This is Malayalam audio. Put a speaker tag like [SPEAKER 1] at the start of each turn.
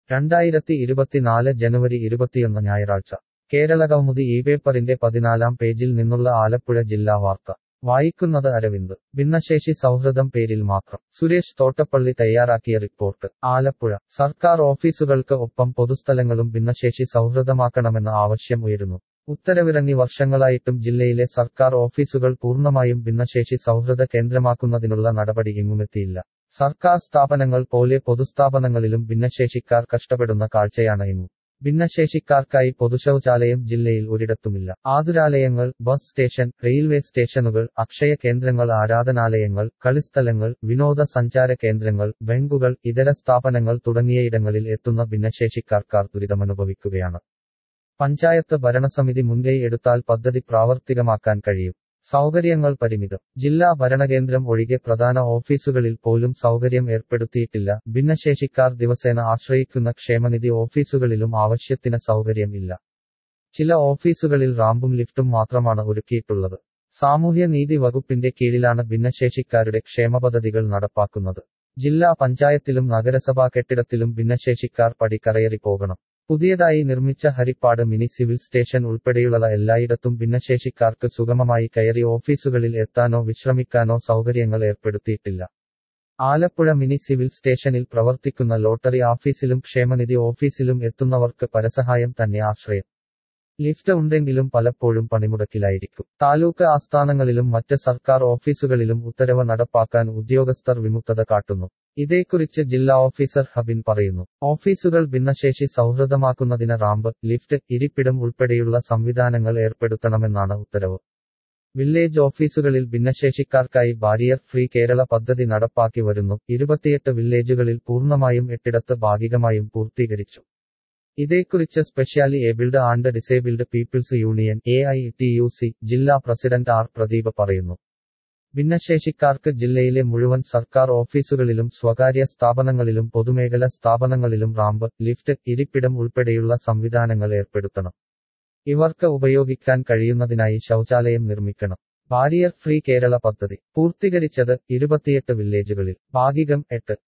[SPEAKER 1] രണ്ടായിരത്തി ഇരുപത്തിനാല് ജനുവരി ഇരുപത്തിയൊന്ന് ഞായറാഴ്ച കേരളകൗമുദി ഈ പേപ്പറിന്റെ പതിനാലാം പേജിൽ നിന്നുള്ള ആലപ്പുഴ ജില്ലാ വാർത്ത വായിക്കുന്നത് അരവിന്ദ് ഭിന്നശേഷി സൗഹൃദം പേരിൽ മാത്രം സുരേഷ് തോട്ടപ്പള്ളി തയ്യാറാക്കിയ റിപ്പോർട്ട് ആലപ്പുഴ സർക്കാർ ഓഫീസുകൾക്ക് ഒപ്പം പൊതുസ്ഥലങ്ങളും ഭിന്നശേഷി സൗഹൃദമാക്കണമെന്ന ആവശ്യം ഉയരുന്നു ഉത്തരവിറങ്ങി വർഷങ്ങളായിട്ടും ജില്ലയിലെ സർക്കാർ ഓഫീസുകൾ പൂർണ്ണമായും ഭിന്നശേഷി സൗഹൃദ കേന്ദ്രമാക്കുന്നതിനുള്ള നടപടി എങ്ങുമെത്തിയില്ല സർക്കാർ സ്ഥാപനങ്ങൾ പോലെ പൊതുസ്ഥാപനങ്ങളിലും ഭിന്നശേഷിക്കാർ കഷ്ടപ്പെടുന്ന കാഴ്ചയാണ് എങ്ങും ഭിന്നശേഷിക്കാർക്കായി പൊതുശൗചാലയം ജില്ലയിൽ ഒരിടത്തുമില്ല ആതുരാലയങ്ങൾ ബസ് സ്റ്റേഷൻ റെയിൽവേ സ്റ്റേഷനുകൾ അക്ഷയ കേന്ദ്രങ്ങൾ ആരാധനാലയങ്ങൾ കളിസ്ഥലങ്ങൾ വിനോദസഞ്ചാര കേന്ദ്രങ്ങൾ ബാങ്കുകൾ ഇതര സ്ഥാപനങ്ങൾ തുടങ്ങിയയിടങ്ങളിൽ എത്തുന്ന ഭിന്നശേഷിക്കാർക്കാർ ദുരിതമനുഭവിക്കുകയാണ് പഞ്ചായത്ത് ഭരണസമിതി മുൻകൈ എടുത്താൽ പദ്ധതി പ്രാവർത്തികമാക്കാൻ കഴിയും സൗകര്യങ്ങൾ പരിമിതം ജില്ലാ ഭരണകേന്ദ്രം ഒഴികെ പ്രധാന ഓഫീസുകളിൽ പോലും സൗകര്യം ഏർപ്പെടുത്തിയിട്ടില്ല ഭിന്നശേഷിക്കാർ ദിവസേന ആശ്രയിക്കുന്ന ക്ഷേമനിധി ഓഫീസുകളിലും ആവശ്യത്തിന് സൗകര്യം ഇല്ല ചില ഓഫീസുകളിൽ റാമ്പും ലിഫ്റ്റും മാത്രമാണ് ഒരുക്കിയിട്ടുള്ളത് സാമൂഹ്യനീതി വകുപ്പിന്റെ കീഴിലാണ് ഭിന്നശേഷിക്കാരുടെ ക്ഷേമപദ്ധതികൾ നടപ്പാക്കുന്നത് ജില്ലാ പഞ്ചായത്തിലും നഗരസഭാ കെട്ടിടത്തിലും ഭിന്നശേഷിക്കാർ പടിക്കറയേറി പോകണം പുതിയതായി നിർമ്മിച്ച ഹരിപ്പാട് മിനി സിവിൽ സ്റ്റേഷൻ ഉൾപ്പെടെയുള്ള എല്ലായിടത്തും ഭിന്നശേഷിക്കാർക്ക് സുഗമമായി കയറി ഓഫീസുകളിൽ എത്താനോ വിശ്രമിക്കാനോ സൗകര്യങ്ങൾ ഏർപ്പെടുത്തിയിട്ടില്ല ആലപ്പുഴ മിനി സിവിൽ സ്റ്റേഷനിൽ പ്രവർത്തിക്കുന്ന ലോട്ടറി ഓഫീസിലും ക്ഷേമനിധി ഓഫീസിലും എത്തുന്നവർക്ക് പരസഹായം തന്നെ ആശ്രയം ലിഫ്റ്റ് ഉണ്ടെങ്കിലും പലപ്പോഴും പണിമുടക്കിലായിരിക്കും താലൂക്ക് ആസ്ഥാനങ്ങളിലും മറ്റ് സർക്കാർ ഓഫീസുകളിലും ഉത്തരവ് നടപ്പാക്കാൻ ഉദ്യോഗസ്ഥർ വിമുക്തത കാട്ടുന്നു ഇതേക്കുറിച്ച് ജില്ലാ ഓഫീസർ ഹബിൻ പറയുന്നു ഓഫീസുകൾ ഭിന്നശേഷി സൗഹൃദമാക്കുന്നതിന് റാമ്പ് ലിഫ്റ്റ് ഇരിപ്പിടം ഉൾപ്പെടെയുള്ള സംവിധാനങ്ങൾ ഏർപ്പെടുത്തണമെന്നാണ് ഉത്തരവ് വില്ലേജ് ഓഫീസുകളിൽ ഭിന്നശേഷിക്കാർക്കായി ബാരിയർ ഫ്രീ കേരള പദ്ധതി നടപ്പാക്കി വരുന്നു ഇരുപത്തിയെട്ട് വില്ലേജുകളിൽ പൂർണ്ണമായും എട്ടിടത്ത് ഭാഗികമായും പൂർത്തീകരിച്ചു ഇതേക്കുറിച്ച് specially abled and disabled people's union A I T U C ജില്ലാ പ്രസിഡന്റ് ആർ പ്രദീപ് പറയുന്നു ഭിന്നശേഷിക്കാർക്ക് ജില്ലയിലെ മുഴുവൻ സർക്കാർ ഓഫീസുകളിലും സ്വകാര്യ സ്ഥാപനങ്ങളിലും പൊതുമേഖലാ സ്ഥാപനങ്ങളിലും റാമ്പ് ലിഫ്റ്റ് ഇരിപ്പിടം ഉൾപ്പെടെയുള്ള സംവിധാനങ്ങൾ ഏർപ്പെടുത്തണം ഇവർക്ക് ഉപയോഗിക്കാൻ കഴിയുന്നതിനായി ശൗചാലയം നിർമ്മിക്കണം ബാരിയർ ഫ്രീ കേരള പദ്ധതി പൂർത്തീകരിച്ചത് ഇരുപത്തിയെട്ട് വില്ലേജുകളിൽ ഭാഗികം എട്ട്